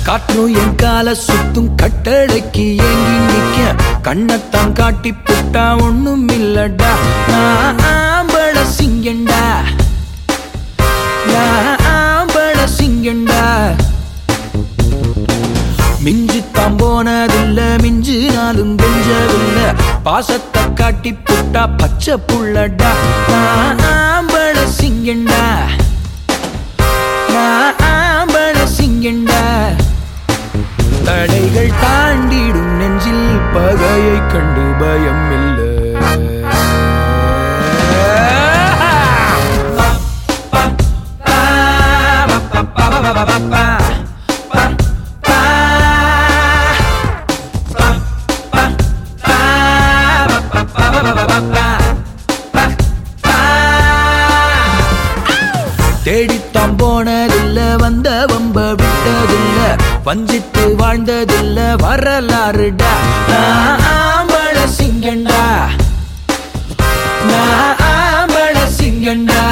காற்றும் என் கால சுத்தும் கட்டளைக்கு ஏங்கி நிக்க கண்ணத்தான் காட்டி புட்டா ஒண்ணும் இல்லடா நான் ஆம்பள சிங்கண்டா நான் ஆம்பள சிங்கண்டா மிஞ்சித்தான் போனதில்ல மிஞ்சினாலும் கெஞ்சவில்ல பாசத்தை காட்டி புட்டா பச்சை புள்ளடா நான் ஆம்பள சிங்கண்டா நான் ஆம்பள சிங்கண்டா தடைகள் தாண்டிடும் நெஞ்சில் பகையை கண்டு பயம் இல்லை தேடித்தான் போனதில்ல வந்த வம்ப விட்டதில்ல வஞ்சித்து வாழ்ந்ததில்ல வரலாறுடா நான் ஆம்பள சிங்கண்டா நான் ஆம்பள சிங்கண்டா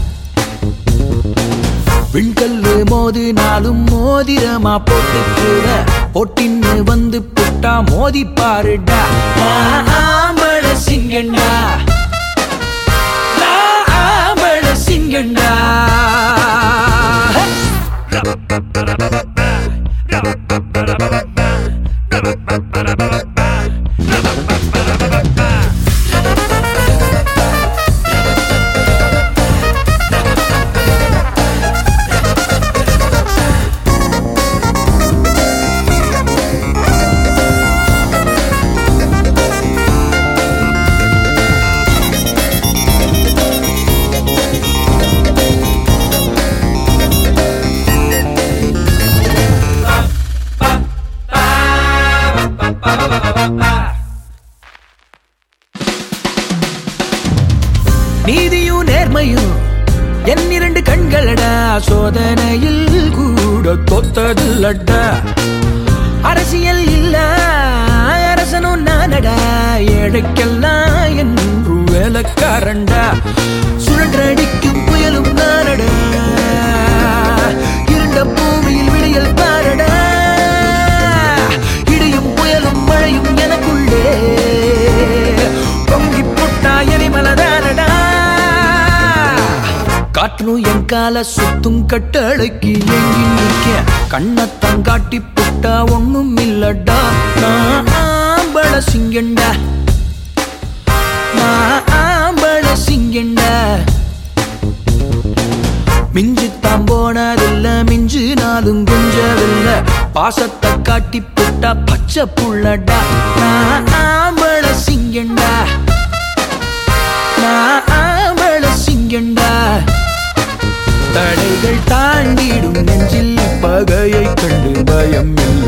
விண்கல்லு மோதினாலும் மோதிரமா போட்டுக்கிற பொட்டின்னு வந்து புட்டா மோதி பாருடா நான் ஆம்பள சிங்கண்டா நான் ஆம்பள சிங்கண்டா நீதியும் நேர்மையும் என் இரண்டு கண்களடா சோதனையில் கூட தொத்ததில்லடா அரசியல் இல்ல அரசனும் நானடா ஏழைக்கெல்லாம் என்று வேலைக்காரண்டா சுழன்றடிக்கும் புயலும் நானடா இருண்ட பூமியில் விடியல் பாரடா இடியும் புயலும் மழையும் எனக்குள்ளே பொங்கி புட்டா எரிமலதானடா காற்றும் என் கால சுத்தும் கட்டளைக்கு எங்கி நிக்க கண்ணத்தான் காட்டி புட்டா ஒண்ணும் இல்லடா நான் ஆம்பள சிங்கண்டா நான் ஆம்பள சிங்கண்டா மிஞ்சித்தான் போனதில்ல மிஞ்சினாலும் குஞ்சவில்ல பாசத்தை காட்டி புட்டா பச்சை புள்ளடா நான் ஆம்பள சிங்கண்டா நான் ஆம்பள சிங்கண்டா தடைகள் தாண்டிடும் நெஞ்சில் பகையை கண்டு பயம் இல்லை